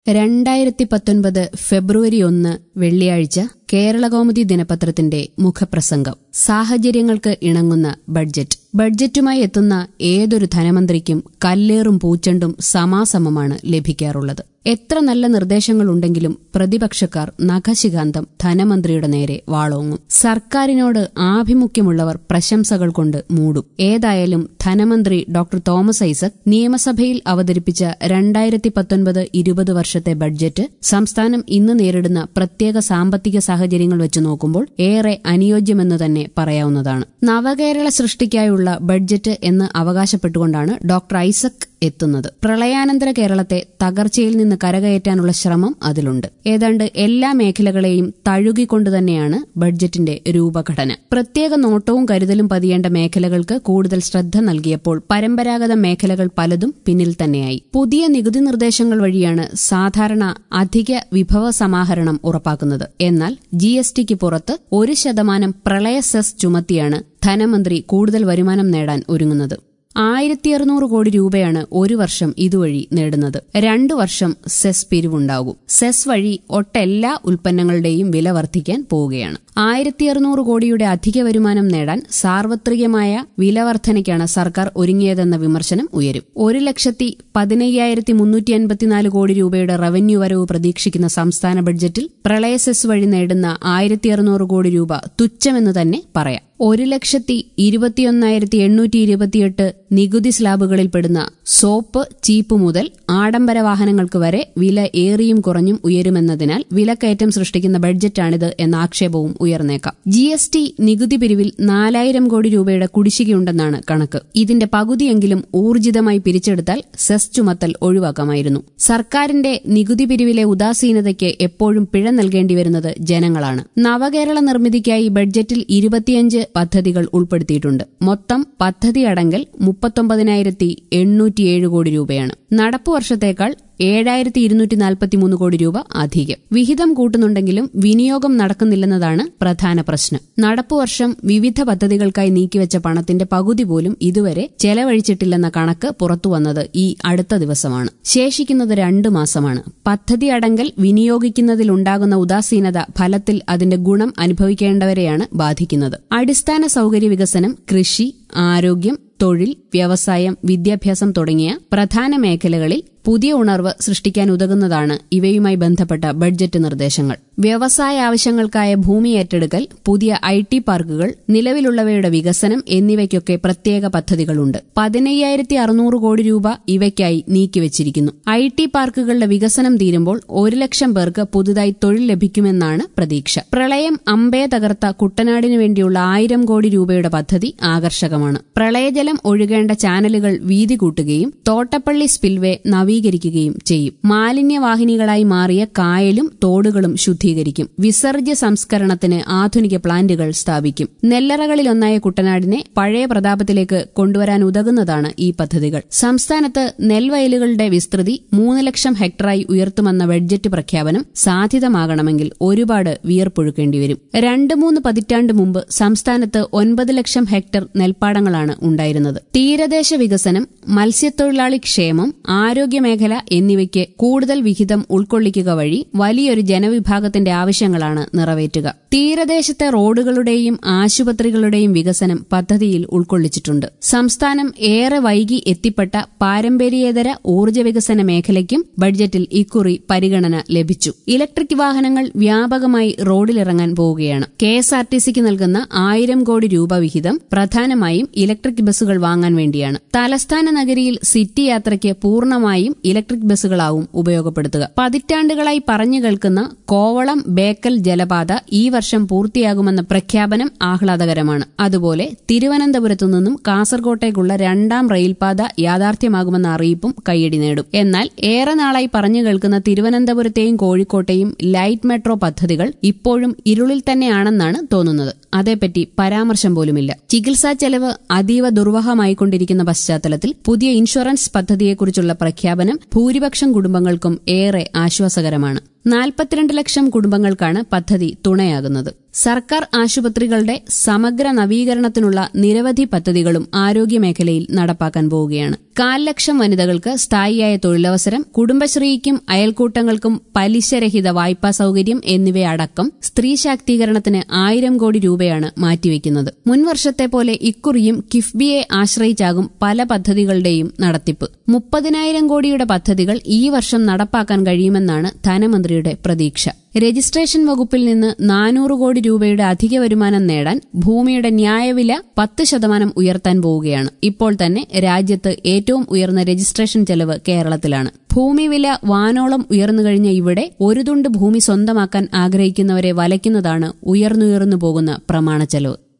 രണ്ടായിരത്തി പത്തൊൻപത് ഫെബ്രുവരി ഒന്ന് വെള്ളിയാഴ്ച കേരളകൗമുദി ദിനപത്രത്തിന്റെ മുഖപ്രസംഗം സാഹചര്യങ്ങൾക്ക് ഇണങ്ങുന്ന ബഡ്ജറ്റ് ബഡ്ജറ്റുമായി എത്തുന്ന ഏതൊരു ധനമന്ത്രിക്കും കല്ലേറും പൂച്ചണ്ടും സമാസമമാണ് ലഭിക്കാറുള്ളത് എത്ര നല്ല നിർദ്ദേശങ്ങളുണ്ടെങ്കിലും പ്രതിപക്ഷക്കാർ നഖശികാന്തം ധനമന്ത്രിയുടെ നേരെ വാളോങ്ങും സർക്കാരിനോട് ആഭിമുഖ്യമുള്ളവർ പ്രശംസകൾ കൊണ്ട് മൂടും ഏതായാലും ധനമന്ത്രി ഡോക്ടർ തോമസ് ഐസക് നിയമസഭയിൽ അവതരിപ്പിച്ച രണ്ടായിരത്തി പത്തൊൻപത് ഇരുപത് വർഷത്തെ ബഡ്ജറ്റ് സംസ്ഥാനം ഇന്ന് നേരിടുന്ന പ്രത്യേക സാമ്പത്തിക സാഹചര്യങ്ങൾ വെച്ച് നോക്കുമ്പോൾ ഏറെ അനുയോജ്യമെന്ന് തന്നെ പറയാവുന്നതാണ് നവകേരള സൃഷ്ടിക്കായുള്ള ബഡ്ജറ്റ് എന്ന് അവകാശപ്പെട്ടുകൊണ്ടാണ് ഡോക്ടർ ഐസക് എത്തുന്നത് പ്രളയാനന്തര കേരളത്തെ തകർച്ചയിൽ നിന്ന് കരകയറ്റാനുള്ള ശ്രമം അതിലുണ്ട് ഏതാണ്ട് എല്ലാ മേഖലകളെയും തഴുകിക്കൊണ്ട് തന്നെയാണ് ബഡ്ജറ്റിന്റെ രൂപഘടന പ്രത്യേക നോട്ടവും കരുതലും പതിയേണ്ട മേഖലകൾക്ക് കൂടുതൽ ശ്രദ്ധ നൽകിയപ്പോൾ പരമ്പരാഗത മേഖലകൾ പലതും പിന്നിൽ തന്നെയായി പുതിയ നികുതി നിർദ്ദേശങ്ങൾ വഴിയാണ് സാധാരണ അധിക വിഭവ സമാഹരണം ഉറപ്പാക്കുന്നത് എന്നാൽ ജി എസ് ടിക്ക് പുറത്ത് ഒരു ശതമാനം പ്രളയ സെസ് ചുമത്തിയാണ് ധനമന്ത്രി കൂടുതൽ വരുമാനം നേടാൻ ഒരുങ്ങുന്നത് ആയിരത്തി അറുന്നൂറ് കോടി രൂപയാണ് ഒരു വർഷം ഇതുവഴി നേടുന്നത് രണ്ടു വർഷം സെസ് പിരിവുണ്ടാകും സെസ് വഴി ഒട്ടെല്ലാ ഉൽപ്പന്നങ്ങളുടെയും വില വർദ്ധിക്കാൻ പോവുകയാണ് ആയിരത്തി അറുന്നൂറ് കോടിയുടെ അധിക വരുമാനം നേടാൻ സാർവത്രികമായ വില വർധനയ്ക്കാണ് സർക്കാർ ഒരുങ്ങിയതെന്ന വിമർശനം ഉയരും ഒരു ലക്ഷത്തി പതിനയ്യായിരത്തി മുന്നൂറ്റി അൻപത്തിനാല് കോടി രൂപയുടെ റവന്യൂ വരവ് പ്രതീക്ഷിക്കുന്ന സംസ്ഥാന ബഡ്ജറ്റിൽ പ്രളയ സെസ് വഴി നേടുന്ന ആയിരത്തി അറുന്നൂറ് കോടി രൂപ തുച്ഛമെന്ന് തന്നെ പറയാം ഒരു ലക്ഷത്തി ഇരുപത്തിയൊന്നായിരത്തി എണ്ണൂറ്റി ഇരുപത്തിയെട്ട് നികുതി സ്ലാബുകളിൽ പെടുന്ന സോപ്പ് ചീപ്പ് മുതൽ ആഡംബര വാഹനങ്ങൾക്ക് വരെ വില ഏറിയും കുറഞ്ഞും ഉയരുമെന്നതിനാൽ വിലക്കയറ്റം സൃഷ്ടിക്കുന്ന ബഡ്ജറ്റാണിത് എന്ന ആക്ഷേപവും ഉയർന്നേക്കാം ജി എസ് ടി നികുതി പിരിവിൽ നാലായിരം കോടി രൂപയുടെ കുടിശ്ശികയുണ്ടെന്നാണ് കണക്ക് ഇതിന്റെ പകുതിയെങ്കിലും ഊർജിതമായി പിരിച്ചെടുത്താൽ സെസ് ചുമത്തൽ ഒഴിവാക്കാമായിരുന്നു സർക്കാരിന്റെ നികുതി പിരിവിലെ ഉദാസീനതയ്ക്ക് എപ്പോഴും പിഴ നൽകേണ്ടി വരുന്നത് ജനങ്ങളാണ് നവകേരള നിർമ്മിതിക്കായി ബഡ്ജറ്റിൽ ഇരുപത്തിയഞ്ച് പദ്ധതികൾ ഉൾപ്പെടുത്തിയിട്ടുണ്ട് മൊത്തം പദ്ധതി അടങ്കൽ മുപ്പത്തൊമ്പതിനായിരത്തി എണ്ണൂറ്റിയേഴ് കോടി രൂപയാണ് നടപ്പു വർഷത്തേക്കാൾ ഏഴായിരത്തി ഇരുന്നൂറ്റി നാൽപ്പത്തിമൂന്ന് കോടി രൂപ അധികം വിഹിതം കൂട്ടുന്നുണ്ടെങ്കിലും വിനിയോഗം നടക്കുന്നില്ലെന്നതാണ് പ്രധാന പ്രശ്നം നടപ്പുവർഷം വിവിധ പദ്ധതികൾക്കായി നീക്കിവെച്ച പണത്തിന്റെ പകുതി പോലും ഇതുവരെ ചെലവഴിച്ചിട്ടില്ലെന്ന കണക്ക് പുറത്തുവന്നത് ഈ അടുത്ത ദിവസമാണ് ശേഷിക്കുന്നത് രണ്ടു മാസമാണ് പദ്ധതി അടങ്കൽ വിനിയോഗിക്കുന്നതിലുണ്ടാകുന്ന ഉദാസീനത ഫലത്തിൽ അതിന്റെ ഗുണം അനുഭവിക്കേണ്ടവരെയാണ് ബാധിക്കുന്നത് അടിസ്ഥാന സൌകര്യ വികസനം കൃഷി ആരോഗ്യം തൊഴിൽ വ്യവസായം വിദ്യാഭ്യാസം തുടങ്ങിയ പ്രധാന മേഖലകളിൽ പുതിയ ഉണർവ് സൃഷ്ടിക്കാൻ ഉതകുന്നതാണ് ഇവയുമായി ബന്ധപ്പെട്ട ബഡ്ജറ്റ് നിർദ്ദേശങ്ങൾ വ്യവസായ ആവശ്യങ്ങൾക്കായ ഭൂമി ഏറ്റെടുക്കൽ പുതിയ ഐ ടി പാർക്കുകൾ നിലവിലുള്ളവയുടെ വികസനം എന്നിവയ്ക്കൊക്കെ പ്രത്യേക പദ്ധതികളുണ്ട് പതിനയ്യായിരത്തി അറുന്നൂറ് കോടി രൂപ ഇവയ്ക്കായി നീക്കിവച്ചിരിക്കുന്നു ഐ ടി പാർക്കുകളുടെ വികസനം തീരുമ്പോൾ ഒരു ലക്ഷം പേർക്ക് പുതുതായി തൊഴിൽ ലഭിക്കുമെന്നാണ് പ്രതീക്ഷ പ്രളയം അമ്പേ തകർത്ത കുട്ടനാടിനു വേണ്ടിയുള്ള ആയിരം കോടി രൂപയുടെ പദ്ധതി ആകർഷകമാണ് പ്രളയജലം ഒഴുകേണ്ട ചാനലുകൾ വീതി കൂട്ടുകയും തോട്ടപ്പള്ളി സ്പിൽവേ നവീകരിക്കുകയും ചെയ്യും മാലിന്യവാഹിനികളായി മാറിയ കായലും തോടുകളും ശുദ്ധീകരിക്കും വിസർജ്യ സംസ്കരണത്തിന് ആധുനിക പ്ലാന്റുകൾ സ്ഥാപിക്കും നെല്ലറകളിലൊന്നായ കുട്ടനാടിനെ പഴയ പ്രതാപത്തിലേക്ക് കൊണ്ടുവരാൻ ഉതകുന്നതാണ് ഈ പദ്ധതികൾ സംസ്ഥാനത്ത് നെൽവയലുകളുടെ വിസ്തൃതി മൂന്ന് ലക്ഷം ഹെക്ടറായി ഉയർത്തുമെന്ന ബഡ്ജറ്റ് പ്രഖ്യാപനം സാധ്യതമാകണമെങ്കിൽ ഒരുപാട് വിയർപ്പൊഴുക്കേണ്ടി വരും രണ്ട് മൂന്ന് പതിറ്റാണ്ട് മുമ്പ് സംസ്ഥാനത്ത് ഒൻപത് ലക്ഷം ഹെക്ടർ നെൽപ്പാടങ്ങളാണ് ഉണ്ടായിരുന്നത് തീരദേശ വികസനം മത്സ്യത്തൊഴിലാളി ക്ഷേമം ആരോഗ്യമേഖല എന്നിവയ്ക്ക് കൂടുതൽ വിഹിതം ഉൾക്കൊള്ളിക്കുക വഴി വലിയൊരു ജനവിഭാഗത്തിന്റെ ആവശ്യങ്ങളാണ് നിറവേറ്റുക തീരദേശത്തെ റോഡുകളുടെയും ആശുപത്രികളുടെയും വികസനം പദ്ധതിയിൽ ഉൾക്കൊള്ളിച്ചിട്ടുണ്ട് സംസ്ഥാനം ഏറെ വൈകി എത്തിപ്പെട്ട പാരമ്പര്യേതര ഊർജ്ജ വികസന മേഖലയ്ക്കും ബഡ്ജറ്റിൽ ഇക്കുറി പരിഗണന ലഭിച്ചു ഇലക്ട്രിക് വാഹനങ്ങൾ വ്യാപകമായി റോഡിലിറങ്ങാൻ പോവുകയാണ് കെ എസ് ആർ ടി സിക്ക് നൽകുന്ന ആയിരം കോടി രൂപ വിഹിതം പ്രധാനമായും ഇലക്ട്രിക് ബസ്സുകൾ വാങ്ങാൻ വേണ്ടിയാണ് തലസ്ഥാന നഗരിയിൽ സിറ്റി യാത്രയ്ക്ക് പൂർണ്ണമായും ഇലക്ട്രിക് ബസ്സുകളാവും ഉപയോഗപ്പെടുത്തുക പതിറ്റാണ്ടുകളായി പറഞ്ഞു കേൾക്കുന്ന കോവളം ബേക്കൽ ജലപാത ഈ വർഷം പൂർത്തിയാകുമെന്ന പ്രഖ്യാപനം ആഹ്ലാദകരമാണ് അതുപോലെ തിരുവനന്തപുരത്തു നിന്നും കാസർകോട്ടേക്കുള്ള രണ്ടാം റെയിൽപാത യാഥാർത്ഥ്യമാകുമെന്ന അറിയിപ്പും കൈയടി നേടും എന്നാൽ ഏറെ നാളായി പറഞ്ഞു കേൾക്കുന്ന തിരുവനന്തപുരത്തെയും കോഴിക്കോട്ടെയും ലൈറ്റ് മെട്രോ പദ്ധതികൾ ഇപ്പോഴും ഇരുളിൽ തന്നെയാണെന്നാണ് തോന്നുന്നത് അതേപ്പറ്റി പരാമർശം പോലുമില്ല ചികിത്സാ ചെലവ് അതീവ ദുർവഹമായിക്കൊണ്ടിരിക്കുന്ന പശ്ചാത്തലത്തിൽ പുതിയ ഇൻഷുറൻസ് പദ്ധതിയെക്കുറിച്ചുള്ള പ്രഖ്യാപനം ഭൂരിപക്ഷം കുടുംബങ്ങൾക്കും ഏറെ ആശ്വാസകരമാണ് നാൽപ്പത്തിരണ്ട് ലക്ഷം കുടുംബങ്ങൾക്കാണ് പദ്ധതി തുണയാകുന്നത് സർക്കാർ ആശുപത്രികളുടെ സമഗ്ര നവീകരണത്തിനുള്ള നിരവധി പദ്ധതികളും ആരോഗ്യമേഖലയിൽ നടപ്പാക്കാൻ പോവുകയാണ് കാൽ ലക്ഷം വനിതകൾക്ക് സ്ഥായിയായ തൊഴിലവസരം കുടുംബശ്രീക്കും അയൽക്കൂട്ടങ്ങൾക്കും പലിശരഹിത വായ്പാ സൌകര്യം എന്നിവയടക്കം സ്ത്രീ ശാക്തീകരണത്തിന് ആയിരം കോടി രൂപയാണ് മാറ്റിവെക്കുന്നത് മുൻവർഷത്തെ പോലെ ഇക്കുറിയും കിഫ്ബിയെ ആശ്രയിച്ചാകും പല പദ്ധതികളുടെയും നടത്തിപ്പ് മുപ്പതിനായിരം കോടിയുടെ പദ്ധതികൾ ഈ വർഷം നടപ്പാക്കാൻ കഴിയുമെന്നാണ് ധനമന്ത്രിയുടെ പ്രതീക്ഷ രജിസ്ട്രേഷൻ വകുപ്പിൽ നിന്ന് നാനൂറ് കോടി രൂപയുടെ അധിക വരുമാനം നേടാൻ ഭൂമിയുടെ ന്യായവില പത്ത് ശതമാനം ഉയർത്താൻ പോവുകയാണ് ഇപ്പോൾ തന്നെ രാജ്യത്ത് ഏറ്റവും ഉയർന്ന രജിസ്ട്രേഷൻ ചെലവ് കേരളത്തിലാണ് ഭൂമി വില വാനോളം ഉയർന്നു കഴിഞ്ഞ ഇവിടെ ഒരു തുണ്ട് ഭൂമി സ്വന്തമാക്കാൻ ആഗ്രഹിക്കുന്നവരെ വലയ്ക്കുന്നതാണ് ഉയർന്നുയർന്നു പോകുന്ന പ്രമാണച്ചെലവ്